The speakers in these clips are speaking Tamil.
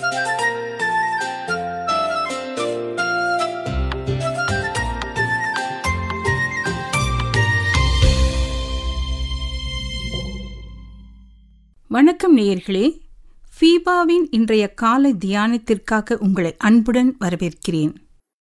வணக்கம் நேயர்களே ஃபீபாவின் இன்றைய கால தியானத்திற்காக உங்களை அன்புடன் வரவேற்கிறேன்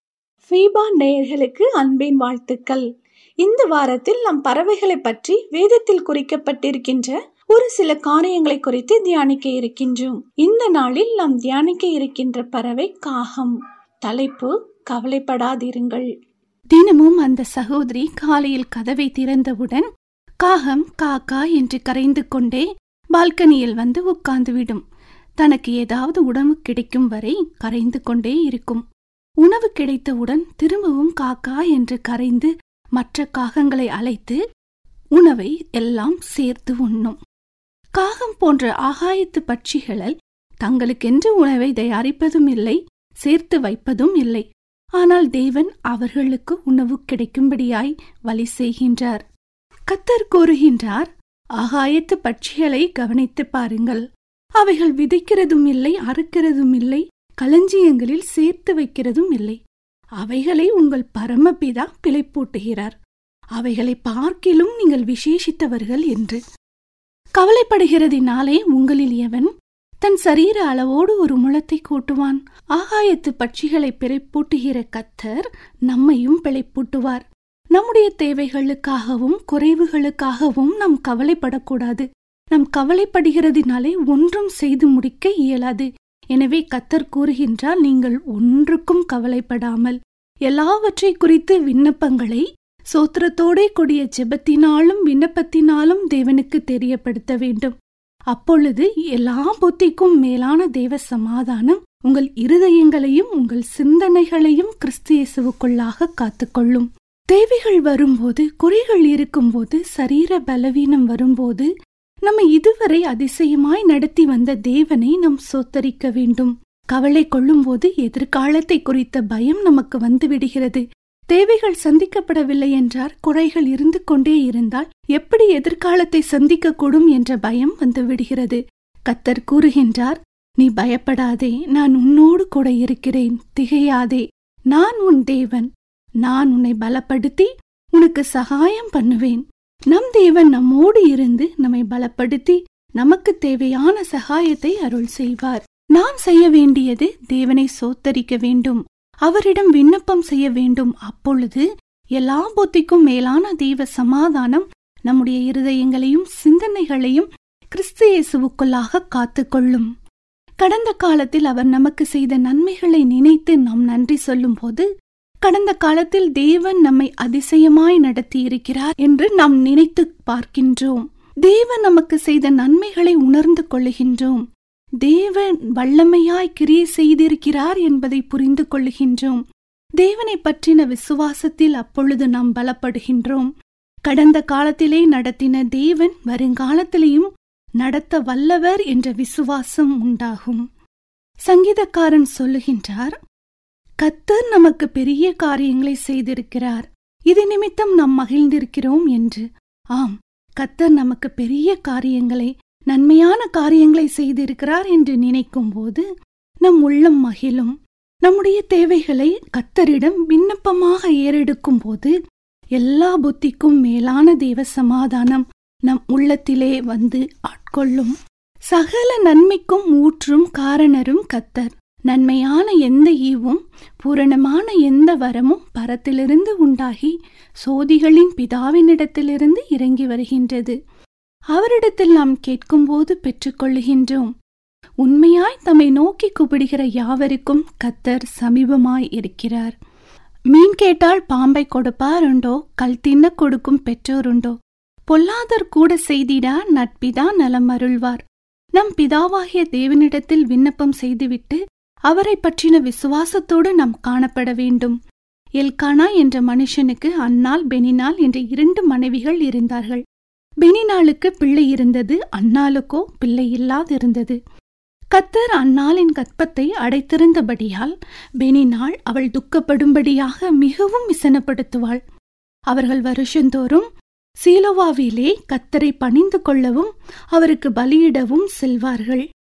ஃபீபா நேயர்களுக்கு அன்பின் வாழ்த்துக்கள் இந்த வாரத்தில் நம் பறவைகளை பற்றி வேதத்தில் குறிக்கப்பட்டிருக்கின்ற ஒரு சில காரியங்களை குறித்து தியானிக்க இருக்கின்றோம் இந்த நாளில் நாம் தியானிக்க இருக்கின்ற பறவை காகம் தலைப்பு கவலைப்படாதிருங்கள் தினமும் அந்த சகோதரி காலையில் கதவை திறந்தவுடன் காகம் காக்கா என்று கரைந்து கொண்டே பால்கனியில் வந்து உட்கார்ந்துவிடும் தனக்கு ஏதாவது உணவு கிடைக்கும் வரை கரைந்து கொண்டே இருக்கும் உணவு கிடைத்தவுடன் திரும்பவும் காக்கா என்று கரைந்து மற்ற காகங்களை அழைத்து உணவை எல்லாம் சேர்த்து உண்ணும் காகம் போன்ற ஆகாயத்து பட்சிகள் தங்களுக்கென்று உணவை தயாரிப்பதும் இல்லை சேர்த்து வைப்பதும் இல்லை ஆனால் தேவன் அவர்களுக்கு உணவு கிடைக்கும்படியாய் வழி செய்கின்றார் கத்தர் கூறுகின்றார் ஆகாயத்து பட்சிகளை கவனித்து பாருங்கள் அவைகள் விதைக்கிறதும் இல்லை அறுக்கிறதும் இல்லை களஞ்சியங்களில் சேர்த்து வைக்கிறதும் இல்லை அவைகளை உங்கள் பரமபிதா பிழைப்பூட்டுகிறார் அவைகளை பார்க்கிலும் நீங்கள் விசேஷித்தவர்கள் என்று கவலைப்படுகிறதினாலே உங்களில் எவன் தன் சரீர அளவோடு ஒரு முளத்தை கூட்டுவான் ஆகாயத்து பட்சிகளை பிழைப்பூட்டுகிற கத்தர் நம்மையும் பிழைப்பூட்டுவார் நம்முடைய தேவைகளுக்காகவும் குறைவுகளுக்காகவும் நாம் கவலைப்படக்கூடாது நாம் கவலைப்படுகிறதினாலே ஒன்றும் செய்து முடிக்க இயலாது எனவே கத்தர் கூறுகின்றால் நீங்கள் ஒன்றுக்கும் கவலைப்படாமல் எல்லாவற்றை குறித்து விண்ணப்பங்களை சோத்திரத்தோடே கூடிய ஜெபத்தினாலும் விண்ணப்பத்தினாலும் தேவனுக்கு தெரியப்படுத்த வேண்டும் அப்பொழுது எல்லா புத்திக்கும் மேலான தேவ சமாதானம் உங்கள் இருதயங்களையும் உங்கள் சிந்தனைகளையும் கிறிஸ்து இயேசுவுக்குள்ளாக காத்துக்கொள்ளும் தேவைகள் வரும்போது குறைகள் இருக்கும்போது சரீர பலவீனம் வரும்போது நம்மை இதுவரை அதிசயமாய் நடத்தி வந்த தேவனை நாம் சோத்தரிக்க வேண்டும் கவலை கொள்ளும்போது எதிர்காலத்தை குறித்த பயம் நமக்கு வந்துவிடுகிறது தேவைகள் சந்திக்கப்படவில்லை என்றார் குறைகள் இருந்து கொண்டே இருந்தால் எப்படி எதிர்காலத்தை சந்திக்கக்கூடும் என்ற பயம் வந்துவிடுகிறது கத்தர் கூறுகின்றார் நீ பயப்படாதே நான் உன்னோடு கூட இருக்கிறேன் திகையாதே நான் உன் தேவன் நான் உன்னை பலப்படுத்தி உனக்கு சகாயம் பண்ணுவேன் நம் தேவன் நம்மோடு இருந்து நம்மை பலப்படுத்தி நமக்கு தேவையான சகாயத்தை அருள் செய்வார் நாம் செய்ய வேண்டியது தேவனை சோத்தரிக்க வேண்டும் அவரிடம் விண்ணப்பம் செய்ய வேண்டும் அப்பொழுது எல்லா புத்திக்கும் மேலான தெய்வ சமாதானம் நம்முடைய இருதயங்களையும் சிந்தனைகளையும் கிறிஸ்து இயேசுவுக்குள்ளாக காத்துக்கொள்ளும் கடந்த காலத்தில் அவர் நமக்கு செய்த நன்மைகளை நினைத்து நாம் நன்றி சொல்லும் போது கடந்த காலத்தில் தேவன் நம்மை அதிசயமாய் நடத்தி இருக்கிறார் என்று நாம் நினைத்து பார்க்கின்றோம் தேவன் நமக்கு செய்த நன்மைகளை உணர்ந்து கொள்ளுகின்றோம் தேவன் வல்லமையாய் கிரியை செய்திருக்கிறார் என்பதை புரிந்து கொள்ளுகின்றோம் தேவனை பற்றின விசுவாசத்தில் அப்பொழுது நாம் பலப்படுகின்றோம் கடந்த காலத்திலே நடத்தின தேவன் வருங்காலத்திலேயும் நடத்த வல்லவர் என்ற விசுவாசம் உண்டாகும் சங்கீதக்காரன் சொல்லுகின்றார் கத்தர் நமக்கு பெரிய காரியங்களை செய்திருக்கிறார் இது நிமித்தம் நாம் மகிழ்ந்திருக்கிறோம் என்று ஆம் கத்தர் நமக்கு பெரிய காரியங்களை நன்மையான காரியங்களை செய்திருக்கிறார் என்று நினைக்கும் போது நம் உள்ளம் மகிழும் நம்முடைய தேவைகளை கத்தரிடம் விண்ணப்பமாக ஏறெடுக்கும் போது எல்லா புத்திக்கும் மேலான தேவ சமாதானம் நம் உள்ளத்திலே வந்து ஆட்கொள்ளும் சகல நன்மைக்கும் ஊற்றும் காரணரும் கத்தர் நன்மையான எந்த ஈவும் பூரணமான எந்த வரமும் பரத்திலிருந்து உண்டாகி சோதிகளின் பிதாவினிடத்திலிருந்து இறங்கி வருகின்றது அவரிடத்தில் நாம் கேட்கும்போது பெற்றுக்கொள்ளுகின்றோம் உண்மையாய் தம்மை நோக்கி கூப்பிடுகிற யாவருக்கும் கத்தர் சமீபமாய் இருக்கிறார் மீன் கேட்டால் பாம்பை கொடுப்பார் உண்டோ கல் தின்ன கொடுக்கும் பெற்றோருண்டோ பொல்லாதர் கூட செய்திடா நட்பிதா நலம் அருள்வார் நம் பிதாவாகிய தேவனிடத்தில் விண்ணப்பம் செய்துவிட்டு அவரை பற்றின விசுவாசத்தோடு நாம் காணப்பட வேண்டும் எல்கானா என்ற மனுஷனுக்கு அன்னாள் பெனினால் என்ற இரண்டு மனைவிகள் இருந்தார்கள் பெனினாளுக்கு பிள்ளை இருந்தது அன்னாளுக்கோ பிள்ளை இல்லாதிருந்தது கத்தர் அன்னாளின் கற்பத்தை அடைத்திருந்தபடியால் பெனினாள் அவள் துக்கப்படும்படியாக மிகவும் விசனப்படுத்துவாள் அவர்கள் வருஷந்தோறும் சீலோவாவிலே கத்தரை பணிந்து கொள்ளவும் அவருக்கு பலியிடவும் செல்வார்கள்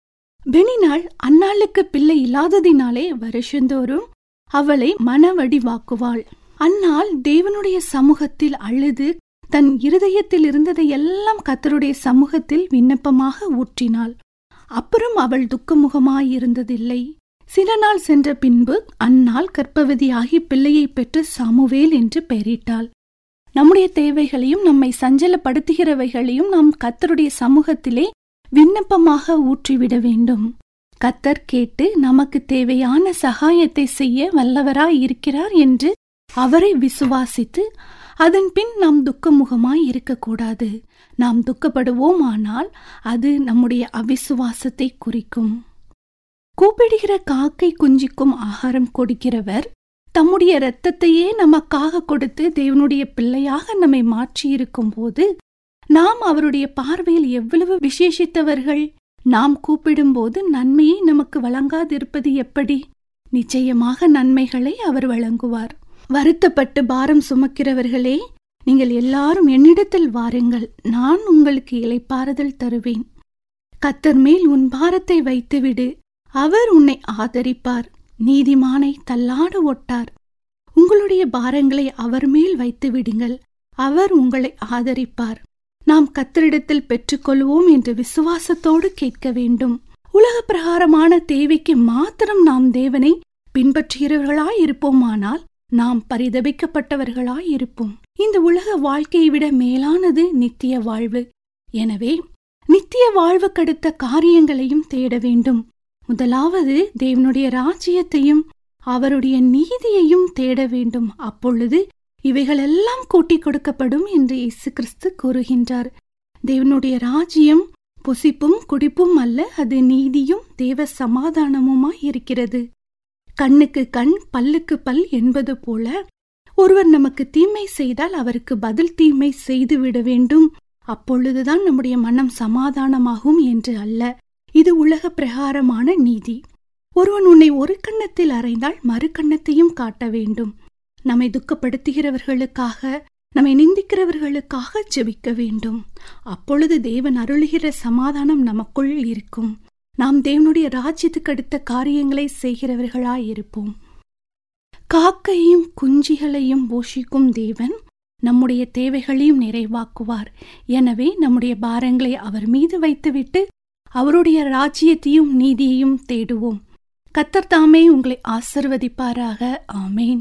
பெனினாள் அன்னாளுக்கு பிள்ளை இல்லாததினாலே வருஷந்தோறும் அவளை மனவடிவாக்குவாள் அன்னாள் தேவனுடைய சமூகத்தில் அழுது தன் இருதயத்தில் இருந்ததை எல்லாம் கத்தருடைய சமூகத்தில் விண்ணப்பமாக ஊற்றினாள் அப்புறம் அவள் துக்கமுகமாயிருந்ததில்லை சில நாள் சென்ற பின்பு அன்னாள் கர்ப்பவதியாகி பிள்ளையை பெற்று சாமுவேல் என்று பெயரிட்டாள் நம்முடைய தேவைகளையும் நம்மை சஞ்சலப்படுத்துகிறவைகளையும் நாம் கத்தருடைய சமூகத்திலே விண்ணப்பமாக ஊற்றிவிட வேண்டும் கத்தர் கேட்டு நமக்கு தேவையான சகாயத்தை செய்ய வல்லவராய் இருக்கிறார் என்று அவரை விசுவாசித்து அதன் பின் நாம் துக்கமுகமாய் இருக்கக்கூடாது நாம் துக்கப்படுவோமானால் அது நம்முடைய அவிசுவாசத்தை குறிக்கும் கூப்பிடுகிற காக்கை குஞ்சிக்கும் ஆகாரம் கொடுக்கிறவர் தம்முடைய இரத்தத்தையே நமக்காக கொடுத்து தேவனுடைய பிள்ளையாக நம்மை மாற்றியிருக்கும் போது நாம் அவருடைய பார்வையில் எவ்வளவு விசேஷித்தவர்கள் நாம் கூப்பிடும்போது நன்மையை நமக்கு வழங்காதிருப்பது எப்படி நிச்சயமாக நன்மைகளை அவர் வழங்குவார் வருத்தப்பட்டு பாரம் சுமக்கிறவர்களே நீங்கள் எல்லாரும் என்னிடத்தில் வாருங்கள் நான் உங்களுக்கு இலைப்பாறுதல் தருவேன் கத்தர் மேல் உன் பாரத்தை வைத்துவிடு அவர் உன்னை ஆதரிப்பார் நீதிமானை தள்ளாட ஒட்டார் உங்களுடைய பாரங்களை அவர் மேல் வைத்து விடுங்கள் அவர் உங்களை ஆதரிப்பார் நாம் கத்தரிடத்தில் பெற்றுக்கொள்வோம் என்று விசுவாசத்தோடு கேட்க வேண்டும் உலக பிரகாரமான தேவைக்கு மாத்திரம் நாம் தேவனை பின்பற்றுகிறவர்களாய் இருப்போமானால் நாம் பரிதபிக்கப்பட்டவர்களாய் இருப்போம் இந்த உலக வாழ்க்கையை விட மேலானது நித்திய வாழ்வு எனவே நித்திய வாழ்வுக்கடுத்த காரியங்களையும் தேட வேண்டும் முதலாவது தேவனுடைய ராஜ்யத்தையும் அவருடைய நீதியையும் தேட வேண்டும் அப்பொழுது இவைகளெல்லாம் கூட்டிக் கொடுக்கப்படும் என்று இயேசு கிறிஸ்து கூறுகின்றார் தேவனுடைய ராஜ்யம் புசிப்பும் குடிப்பும் அல்ல அது நீதியும் தேவ சமாதானமுமாய் இருக்கிறது கண்ணுக்கு கண் பல்லுக்கு பல் என்பது போல ஒருவர் நமக்கு தீமை செய்தால் அவருக்கு பதில் தீமை செய்து விட வேண்டும் அப்பொழுதுதான் நம்முடைய மனம் சமாதானமாகும் என்று அல்ல இது உலக பிரகாரமான நீதி ஒருவன் உன்னை ஒரு கன்னத்தில் அறைந்தால் மறு கன்னத்தையும் காட்ட வேண்டும் நம்மை துக்கப்படுத்துகிறவர்களுக்காக நம்மை நிந்திக்கிறவர்களுக்காக ஜெபிக்க வேண்டும் அப்பொழுது தேவன் அருளுகிற சமாதானம் நமக்குள் இருக்கும் நாம் தேவனுடைய ராஜ்யத்துக்கு அடுத்த காரியங்களை செய்கிறவர்களாயிருப்போம் காக்கையும் குஞ்சிகளையும் போஷிக்கும் தேவன் நம்முடைய தேவைகளையும் நிறைவாக்குவார் எனவே நம்முடைய பாரங்களை அவர் மீது வைத்துவிட்டு அவருடைய ராஜ்யத்தையும் நீதியையும் தேடுவோம் கத்தர் தாமே உங்களை ஆசிர்வதிப்பாராக ஆமேன்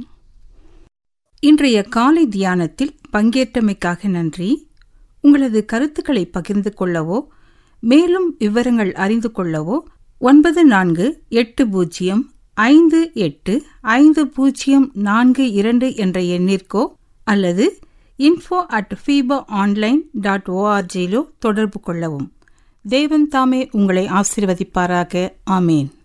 இன்றைய காலை தியானத்தில் பங்கேற்றமைக்காக நன்றி உங்களது கருத்துக்களை பகிர்ந்து கொள்ளவோ மேலும் விவரங்கள் அறிந்து கொள்ளவோ ஒன்பது நான்கு எட்டு பூஜ்ஜியம் ஐந்து எட்டு ஐந்து பூஜ்ஜியம் நான்கு இரண்டு என்ற எண்ணிற்கோ அல்லது info at FIFA online dot ஓஆர்ஜியிலோ தொடர்பு கொள்ளவும் தேவன் தாமே உங்களை ஆசிர்வதிப்பாராக ஆமேன்